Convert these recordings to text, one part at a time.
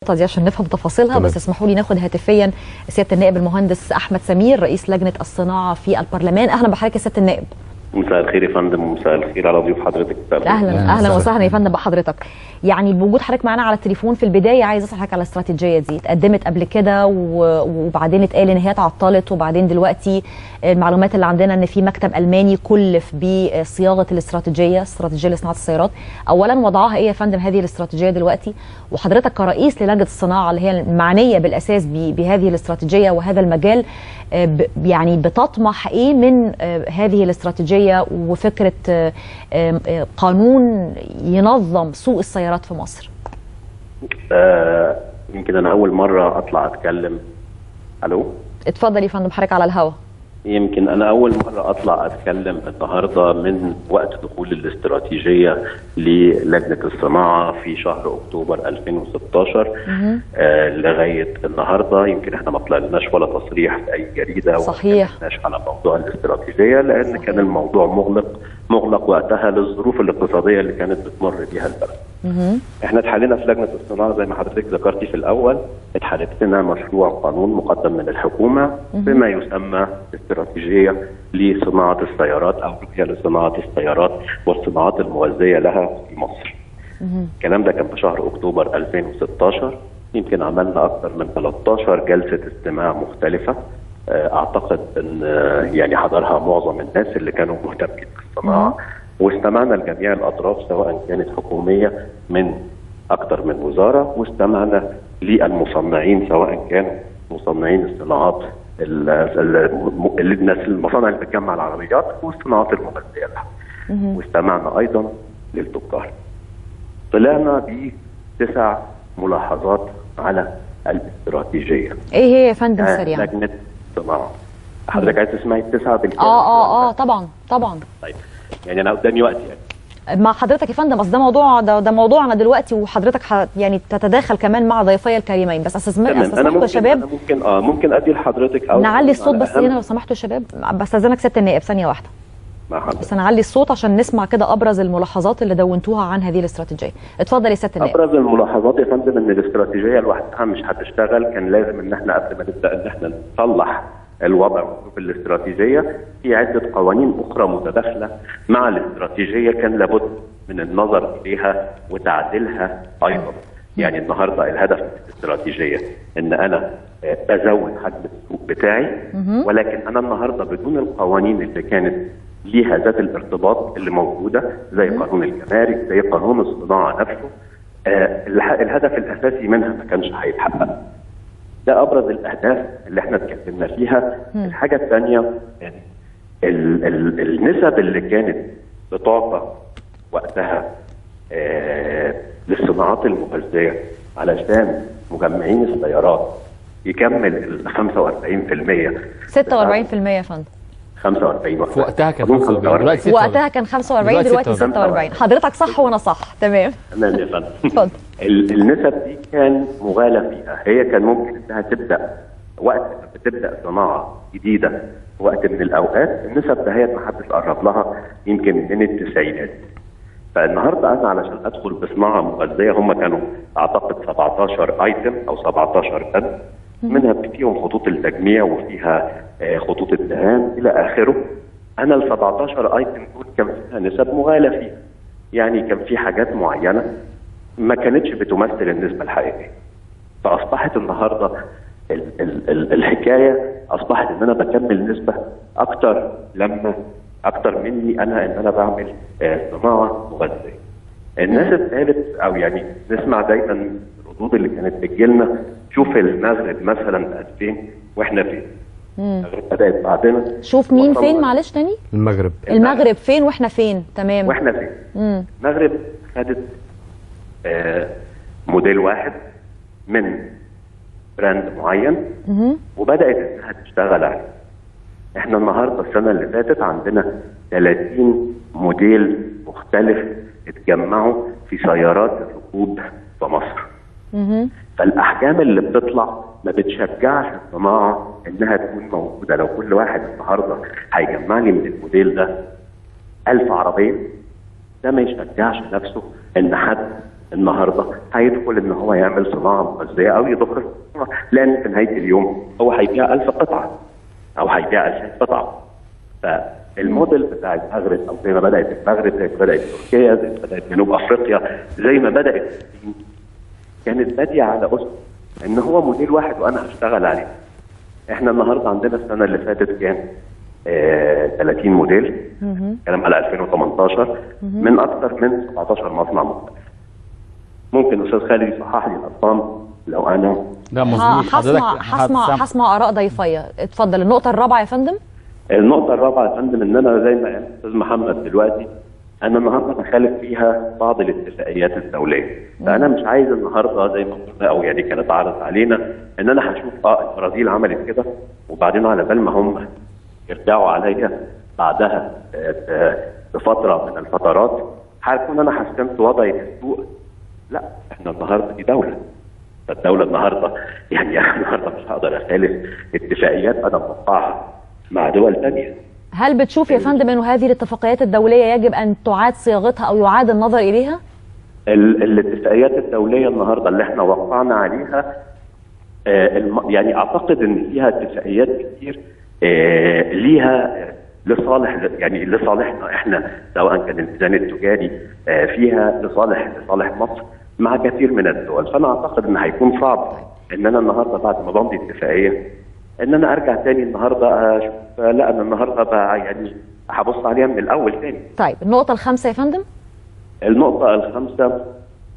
دي عشان نفهم تفاصيلها تمام. بس اسمحوا لي ناخد هاتفيا سياده النائب المهندس احمد سمير رئيس لجنه الصناعه في البرلمان اهلا بحضرتك يا سياده النائب مساء الخير يا فندم ومساء الخير على ضيوف حضرتك مساء الخير. اهلا أهلاً اهلا وسهلاً. وسهلا يا فندم بحضرتك يعني بوجود حضرتك معانا على التليفون في البدايه عايز اسال حضرتك على الاستراتيجيه دي اتقدمت قبل كده و- وبعدين اتقال ان هي اتعطلت وبعدين دلوقتي المعلومات اللي عندنا ان في مكتب الماني كلف بصياغه الاستراتيجيه استراتيجيه لصناعه السيارات اولا وضعها ايه يا فندم هذه الاستراتيجيه دلوقتي وحضرتك كرئيس للجنه الصناعه اللي هي المعنيه بالاساس ب- بهذه الاستراتيجيه وهذا المجال آه، ب- يعني بتطمح ايه من آه، هذه الاستراتيجيه وفكره آه، آه، آه، قانون ينظم سوق السيارات في مصر آه يمكن انا اول مره اطلع اتكلم الو اتفضل يا فندم حضرتك على الهوا يمكن انا اول مره اطلع اتكلم النهارده من وقت دخول الاستراتيجيه للجنه الصناعه في شهر اكتوبر 2016 آه لغايه النهارده يمكن احنا ما طلعناش ولا تصريح في اي جريده صحيح. وما اتكلمناش على موضوع الاستراتيجيه لان صحيح. كان الموضوع مغلق مغلق وقتها للظروف الاقتصاديه اللي كانت بتمر بها البلد. احنا اتحلينا في لجنه الصناعه زي ما حضرتك ذكرتي في الاول اتحلت لنا مشروع قانون مقدم من الحكومه بما يسمى استراتيجيه لصناعه السيارات او رؤيه لصناعه السيارات والصناعات الموازيه لها في مصر. الكلام ده كان في شهر اكتوبر 2016 يمكن عملنا اكثر من 13 جلسه استماع مختلفه آه، اعتقد ان آه، يعني حضرها معظم الناس اللي كانوا مهتمين بالصناعه واستمعنا لجميع الاطراف سواء كانت حكوميه من اكثر من وزاره واستمعنا للمصنعين سواء كانوا مصنعين الصناعات ال- ال- ال- الناس المصانع اللي بتجمع العربيات والصناعات المغذيه لها واستمعنا ايضا للتجار طلعنا بتسع ملاحظات على الاستراتيجيه ايه هي يا فندم آه، سريعا لجنه صناعه حضرتك عايز تسمعي التسعه بالكامل اه اه اه طبعا طبعا طيب يعني انا قدامي وقت يعني مع حضرتك يا فندم اصل ده موضوع ده, ده موضوعنا دلوقتي وحضرتك ح يعني تتداخل كمان مع ضيفي الكريمين بس استاذن تمام انا استسمحوا يا ممكن شباب أنا ممكن اه ممكن ادي لحضرتك او نعلي الصوت بس على هنا أهم لو سمحتوا يا شباب بستاذنك سياده النائب ثانيه واحده مع حضرتك. بس نعلي الصوت عشان نسمع كده ابرز الملاحظات اللي دونتوها عن هذه الاستراتيجيه اتفضل يا سياده النائب ابرز الملاحظات يا فندم ان الاستراتيجيه لوحدها مش هتشتغل كان لازم ان احنا قبل ما نبدا ان احنا نصلح الوضع في الاستراتيجيه في عده قوانين اخرى متداخله مع الاستراتيجيه كان لابد من النظر اليها وتعديلها ايضا يعني النهارده الهدف من الاستراتيجيه ان انا آه، بزود حجم السوق بتاعي ولكن انا النهارده بدون القوانين اللي كانت ليها ذات الارتباط اللي موجوده زي قانون الجمارك زي قانون الصناعه نفسه آه، الح- الهدف الاساسي منها ما كانش هيتحقق ده ابرز الاهداف اللي احنا اتكلمنا فيها الحاجه الثانيه ال ال النسب اللي كانت بتعطى وقتها آه للصناعات المغذيه علشان مجمعين السيارات يكمل ال 45% 46% يا فندم 45 في وقتها كان قانون 45 دلوقتي 46. وقتها كان 45 دلوقتي دلوقتي 46. 46 حضرتك صح وانا صح تمام تمام يا فندم اتفضل. ال- النسب دي كان مغالى فيها هي كان ممكن انها تبدا وقت ما بتبدا صناعه جديده في وقت من الاوقات النسب دهيت ما حدش قرب لها يمكن من التسعينات فالنهارده انا علشان ادخل بصناعه مغذيه هم كانوا اعتقد 17 ايتم او 17 بند منها فيهم خطوط التجميع وفيها آه، خطوط الدهان الى اخره انا ال 17 ايتم دول كان فيها نسب مغالى فيها يعني كان في حاجات معينه ما كانتش بتمثل النسبه الحقيقيه فاصبحت النهارده ال ال ال الحكايه اصبحت ان انا بكمل نسبه اكتر لما اكتر مني انا ان انا بعمل آه، صناعه مغذيه. الناس اتقالت او يعني نسمع دايما الردود اللي كانت بتجيلنا شوف المغرب مثلا بقت فين واحنا فين. المغرب بدات بعدنا شوف مين وصلنا- فين معلش تاني المغرب المغرب فين واحنا فين تمام واحنا فين؟ مم. المغرب خدت آه موديل واحد من براند معين وبدات انها تشتغل عليه. احنا النهارده السنه اللي فاتت عندنا 30 موديل مختلف اتجمعوا في سيارات الركوب في مصر. فالاحجام اللي بتطلع ما بتشجعش الصناعه انها تكون موجوده لو كل واحد النهارده هيجمع لي من الموديل ده 1000 عربيه ده ما يشجعش نفسه ان حد النهارده هيدخل ان هو يعمل صناعه مغذيه او يضخ صناعة. لان في نهايه اليوم هو هيبيع 1000 قطعه او هيبيع 2000 قطعه فالموديل بتاع المغرب او زي ما بدات المغرب زي ما بدات تركيا زي ما بدات جنوب افريقيا زي ما بدات الصين كانت باديه على اسس ان هو موديل واحد وانا هشتغل عليه احنا النهارده عندنا السنه اللي فاتت كان آه 30 موديل كلام على 2018 من اكثر من 17 مصنع مختلف ممكن استاذ خالد يصحح لي الارقام لو انا لا ه- مظبوط هسمع هسمع هتسامح. هسمع اراء ضيفيه اتفضل النقطه الرابعه يا فندم النقطة الرابعة يا فندم إن أنا زي ما قال الأستاذ محمد دلوقتي أنا النهاردة بخالف فيها بعض الاتفاقيات الدولية، فأنا مش عايز النهاردة زي ما قلنا أو يعني كانت عرض علينا إن أنا هشوف أه البرازيل عملت كده وبعدين على بال ما هم يرجعوا عليا بعدها آه، آه، بفترة من الفترات هكون أنا حسنت وضعي في السوق لا إحنا النهاردة دي دولة فالدولة النهارده يعني أنا النهارده مش هقدر أخالف اتفاقيات أنا موقعها مع دول ثانية هل بتشوف يا فندم انه هذه الاتفاقيات الدوليه يجب ان تعاد صياغتها او يعاد النظر اليها ال- الاتفاقيات الدوليه النهارده اللي احنا وقعنا عليها آه، الم- يعني اعتقد ان فيها اتفاقيات كتير آه، ليها آه، لصالح يعني لصالحنا احنا سواء كان الميزان التجاري آه، فيها لصالح لصالح مصر مع كثير من الدول فانا اعتقد ان هيكون صعب ان انا النهارده بعد ما بمضي اتفاقيه ان انا ارجع تاني النهارده اشوف آه، لا انا النهارده بقى يعني هبص عليها من الاول تاني طيب النقطه الخامسه يا فندم النقطة الخامسة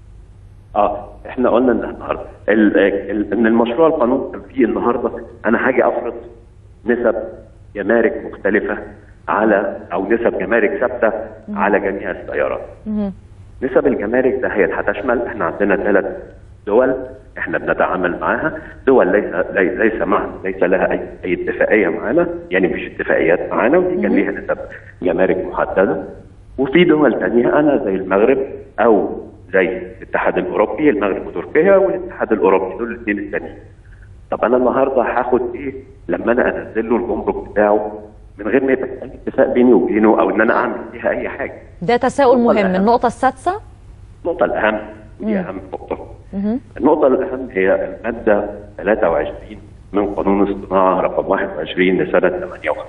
اه احنا قلنا ان النهارده ال- ال- ان المشروع القانون كان فيه النهارده انا هاجي افرض نسب جمارك مختلفة على او نسب جمارك ثابتة على جميع السيارات. نسب الجمارك ده هي هتشمل احنا عندنا ثلاث دول احنا بنتعامل معاها دول ليس لي- ليس مع ليس لها اي اي اتفاقيه معانا يعني مش اتفاقيات معانا ودي كان ليها نسب جمارك محدده وفي دول تانية انا زي المغرب او زي الاتحاد الاوروبي المغرب وتركيا والاتحاد الاوروبي دول الاثنين التانيين طب انا النهارده هاخد ايه لما انا انزل له الجمرك بتاعه من غير ما يبقى في اي اتفاق بيني وبينه او ان انا اعمل فيها اي حاجه ده تساؤل النقطة مهم الأهم. النقطه السادسه النقطة الأهم ودي أهم نقطة النقطة الأهم هي المادة 23 من قانون الصناعة رقم 21 لسنة 58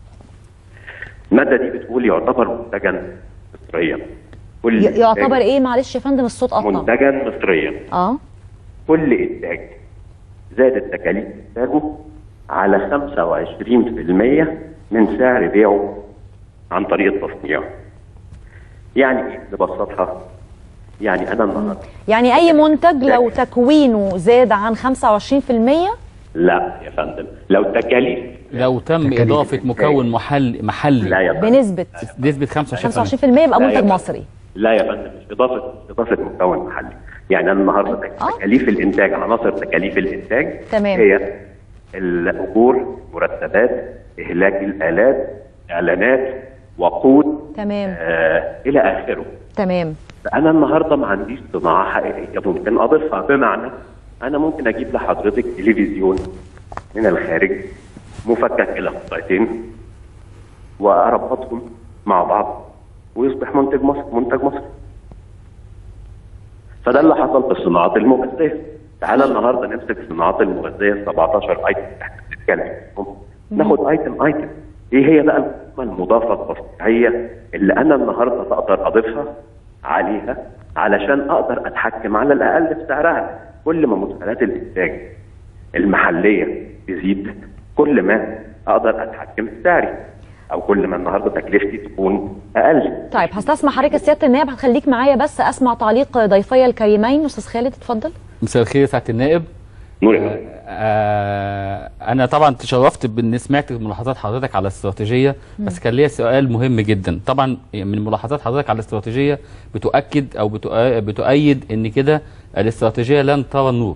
المادة دي بتقول يعتبر منتجا مصريا كل ي- يعتبر إنتاج ايه معلش يا فندم الصوت قطع منتجا مصريا اه كل إنتاج زادت تكاليف إنتاجه على 25% من سعر بيعه عن طريق التصنيع يعني إيه نبسطها يعني أنا النهارده يعني اي منتج لو تكوينه زاد عن 25% لا يا فندم لو تكاليف لو تم تكاليف اضافه الإنتاج. مكون محل لا محلي يا فندم بنسبه نسبه 25% 25% يبقى لا يا منتج فندم. مصري لا يا فندم مش اضافه مش اضافه مكون محلي يعني انا النهارده آه. تكاليف الانتاج عناصر تكاليف الانتاج تمام. هي الاجور مرتبات اهلاك الالات اعلانات وقود تمام آه الى اخره تمام فانا النهارده ما عنديش صناعه حقيقيه ممكن اضيفها بمعنى انا ممكن اجيب لحضرتك تلفزيون من الخارج مفكك الى قطعتين واربطهم مع بعض ويصبح منتج مصر منتج مصري فده اللي حصل في الصناعات المغذيه تعالى النهارده نمسك الصناعات المغذيه 17 ايتم احنا بنتكلم فيهم. ناخد ايتم ايتم ايه هي بقى القيمه المضافه التصنيعيه اللي انا النهارده بقدر اضيفها عليها علشان اقدر اتحكم على الاقل في سعرها كل ما مدخلات الانتاج المحليه تزيد كل ما اقدر اتحكم في سعري او كل ما النهارده تكلفتي تكون اقل طيب هستسمح حضرتك سياده النائب هتخليك معايا بس اسمع تعليق ضيفي الكريمين استاذ خالد اتفضل مساء الخير يا سعاده النائب نور يا فندم. آه انا طبعا تشرفت بان سمعت ملاحظات حضرتك على الاستراتيجيه بس كان ليا سؤال مهم جدا طبعا من ملاحظات حضرتك على الاستراتيجيه بتؤكد او بتؤ- بتؤيد ان كده الاستراتيجيه لن ترى النور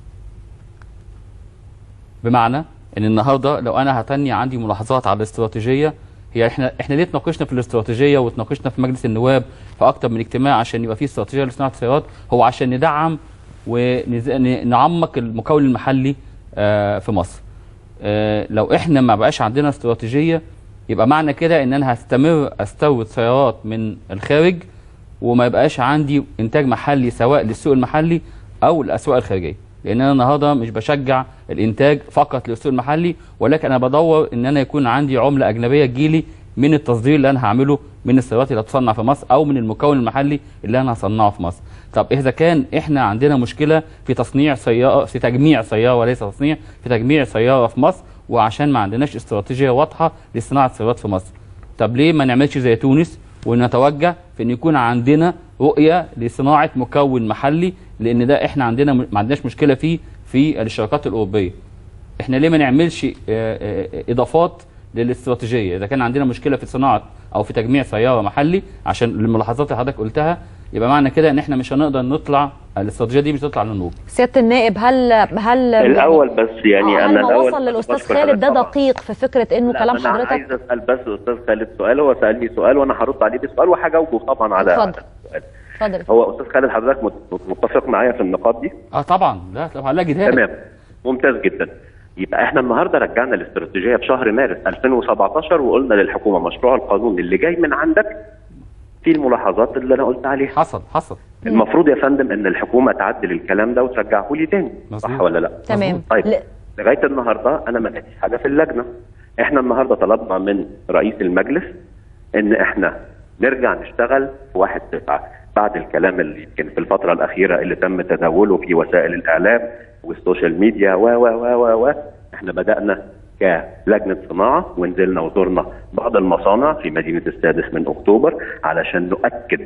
بمعنى ان النهارده لو انا هتني عندي ملاحظات على الاستراتيجيه هي احنا احنا ليه اتناقشنا في الاستراتيجيه واتناقشنا في مجلس النواب في اكتر من اجتماع عشان يبقى في استراتيجيه لصناعه السيارات هو عشان ندعم ونعمق المكون المحلي آه، في مصر آه، لو احنا ما بقاش عندنا استراتيجيه يبقى معنى كده ان انا هستمر استورد سيارات من الخارج وما يبقاش عندي انتاج محلي سواء للسوق المحلي او الاسواق الخارجيه لان انا النهارده مش بشجع الانتاج فقط للسوق المحلي ولكن انا بدور ان انا يكون عندي عمله اجنبيه تجيلي من التصدير اللي انا هعمله من السيارات اللي هتصنع في مصر او من المكون المحلي اللي انا هصنعه في مصر طب اذا كان احنا عندنا مشكله في تصنيع سياره في تجميع سياره وليس تصنيع في تجميع سياره في مصر وعشان ما عندناش استراتيجيه واضحه لصناعه سيارات في مصر طب ليه ما نعملش زي تونس ونتوجه في ان يكون عندنا رؤيه لصناعه مكون محلي لان ده احنا عندنا ما عندناش مشكله فيه في الشركات الاوروبيه احنا ليه ما نعملش آه، آه، اضافات للاستراتيجيه اذا كان عندنا مشكله في صناعه او في تجميع سياره محلي عشان الملاحظات اللي حضرتك قلتها يبقى معنى كده ان احنا مش هنقدر نطلع الاستراتيجيه دي مش هتطلع للنور سياده النائب هل هل الاول بس يعني آه، انا هل ما الاول وصل للاستاذ بشكر خالد ده حضرتك طبعاً. دقيق في فكره انه لا، كلام أنا حضرتك عايز اسال بس استاذ خالد سؤال هو سالني سؤال وانا هرد عليه بسؤال وهجاوبه طبعا على اتفضل. على السؤال اتفضل هو استاذ خالد حضرتك مت- متفق معايا في النقاط دي اه طبعا لا طبعا لا جدال تمام ممتاز جدا يبقى احنا النهارده رجعنا الاستراتيجيه في شهر مارس 2017 وقلنا للحكومه مشروع القانون اللي جاي من عندك في الملاحظات اللي انا قلت عليها حصل حصل المفروض يا فندم ان الحكومه تعدل الكلام ده وترجعه لي تاني صح مظبوط. ولا لا تمام طيب ل- لغايه النهارده انا ما لقيتش حاجه في اللجنه احنا النهارده طلبنا من رئيس المجلس ان احنا نرجع نشتغل في واحد تسعة بعد الكلام اللي يمكن في الفتره الاخيره اللي تم تداوله في وسائل الاعلام والسوشيال ميديا و و و و و احنا بدانا كلجنه صناعه ونزلنا وزرنا بعض المصانع في مدينه السادس من اكتوبر علشان نؤكد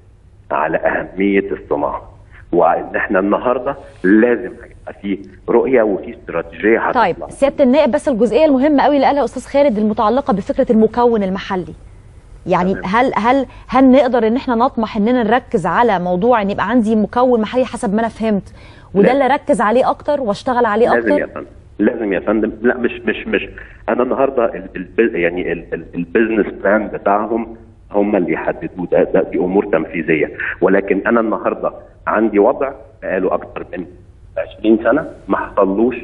على اهميه الصناعه وان احنا النهارده لازم هيبقى في رؤيه وفي استراتيجيه هتطلع. طيب سياده النائب بس الجزئيه المهمه قوي اللي قالها استاذ خالد المتعلقه بفكره المكون المحلي يعني تمام. هل هل هل نقدر ان احنا نطمح اننا نركز على موضوع ان يبقى عندي مكون محلي حسب ما انا فهمت وده لا. اللي ركز عليه اكتر واشتغل عليه لازم يا اكتر فندم لازم يا فندم لا مش مش مش انا النهارده ال ال يعني ال- ال- البيزنس بلان بتاعهم هم اللي يحددوه ده, ده دي امور تنفيذيه ولكن انا النهارده عندي وضع بقاله اكتر من 20 سنه ما حصلوش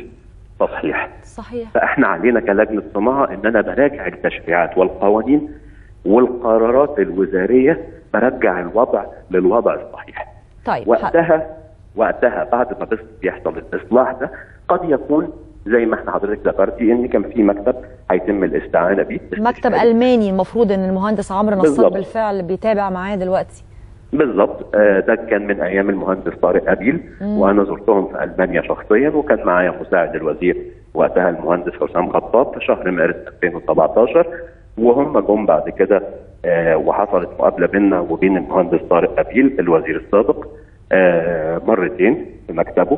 تصحيح صحيح فاحنا علينا كلجنه صناعه ان انا براجع التشريعات والقوانين والقرارات الوزاريه برجع الوضع للوضع الصحيح طيب ح- وقتها وقتها بعد ما بس بيحصل الاصلاح ده قد يكون زي ما احنا حضرتك ذكرتي ان كان في مكتب هيتم الاستعانه بيه مكتب الماني المفروض ان المهندس عمرو نصار بالظبط. بالفعل بيتابع معاه دلوقتي بالظبط آه، ده كان من ايام المهندس طارق ابيل وانا زرتهم في المانيا شخصيا وكان معايا مساعد الوزير وقتها المهندس حسام خطاب في شهر مارس 2017 وهم جم بعد كده آه، وحصلت مقابله بيننا وبين المهندس طارق ابيل الوزير السابق آه، مرتين في مكتبه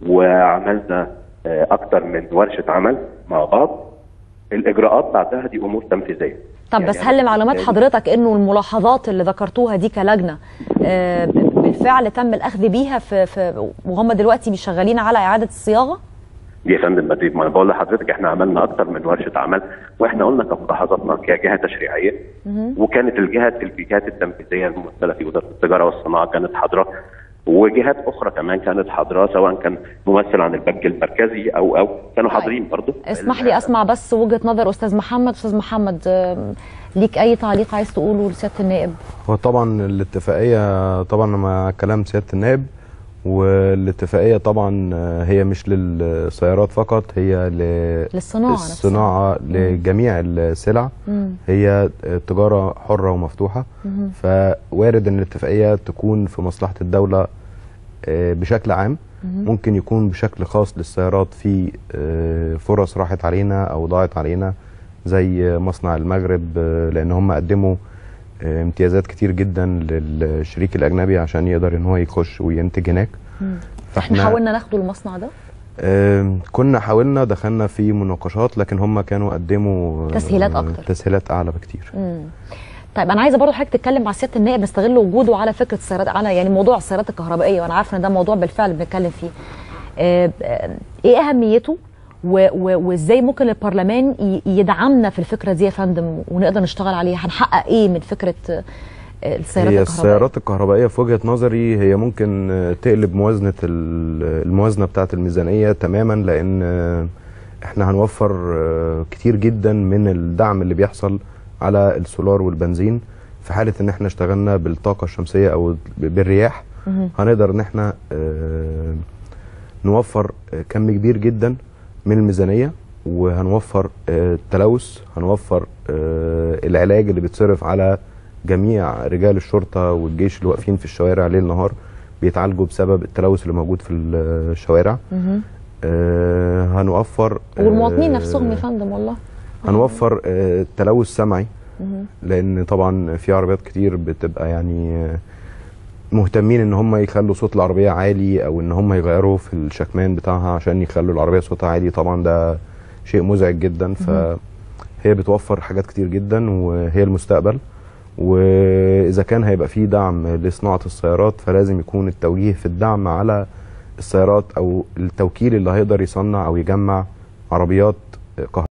وعملنا آه، اكتر من ورشه عمل مع بعض الاجراءات بعدها دي امور تنفيذيه طب يعني بس أنا هل معلومات بالتالي- حضرتك انه الملاحظات اللي ذكرتوها دي كلجنه آه، ب- بالفعل تم الاخذ بيها في, في وهم دلوقتي مش شغالين على اعاده الصياغه؟ يا فندم ما دي- ما انا بقول لحضرتك احنا عملنا اكتر من ورشه عمل واحنا قلنا كملاحظاتنا كجهه تشريعيه وكانت الجهات الجهات التنفيذيه الممثله في وزاره التجاره والصناعه كانت حاضره وجهات اخرى كمان كانت حاضره سواء كان ممثل عن البنك المركزي او او كانوا طيب. حاضرين برضه اسمح لي اسمع بس وجهه نظر استاذ محمد استاذ محمد آم، ليك اي تعليق عايز تقوله لسياده النائب؟ هو طبعا الاتفاقية طبعا مع كلام سيادة النائب والاتفاقية طبعا هي مش للسيارات فقط هي ل- للصناعة نفسها. الصناعة لجميع السلع هي تجارة حرة ومفتوحة فوارد ان الاتفاقية تكون في مصلحة الدولة آه، بشكل عام ممكن يكون بشكل خاص للسيارات في آه، فرص راحت علينا او ضاعت علينا زي مصنع المغرب آه، لان هم قدموا آه، امتيازات كتير جدا للشريك الاجنبي عشان يقدر ان هو يخش وينتج هناك احنا حاولنا ناخده المصنع ده آم، كنا حاولنا دخلنا في مناقشات لكن هم كانوا قدموا آه، تسهيلات أكتر. تسهيلات اعلى بكتير طيب انا عايزه برضو حضرتك تتكلم مع سياده النائب نستغل وجوده على فكره السيارات على يعني موضوع السيارات الكهربائيه وانا عارفه ان ده موضوع بالفعل بنتكلم فيه آه، آه، ايه اهميته و- و- وازاي ممكن البرلمان ي- يدعمنا في الفكره دي يا فندم ونقدر نشتغل عليها هنحقق ايه من فكره آه، السيارات هي الكهربائيه السيارات الكهربائيه في وجهه نظري هي ممكن آه، تقلب موازنه ال- الموازنه بتاعه الميزانيه تماما لان آه، احنا هنوفر آه، كتير جدا من الدعم اللي بيحصل على السولار والبنزين في حاله ان احنا اشتغلنا بالطاقه الشمسيه او بالرياح هنقدر ان احنا آه، نوفر آه، كم كبير جدا من الميزانيه وهنوفر آه، التلوث هنوفر آه، العلاج اللي بيتصرف على جميع رجال الشرطه والجيش اللي واقفين في الشوارع ليل نهار بيتعالجوا بسبب التلوث اللي موجود في الشوارع آه، هنوفر والمواطنين آه، نفسهم يا فندم والله هنوفر آه، تلوث سمعي لان طبعا في عربيات كتير بتبقى يعني آه، مهتمين ان هم يخلوا صوت العربيه عالي او ان هم يغيروا في الشكمان بتاعها عشان يخلوا العربيه صوتها عالي طبعا ده شيء مزعج جدا فهي بتوفر حاجات كتير جدا وهي المستقبل واذا كان هيبقى في دعم لصناعه السيارات فلازم يكون التوجيه في الدعم على السيارات او التوكيل اللي هيقدر يصنع او يجمع عربيات كهربائيه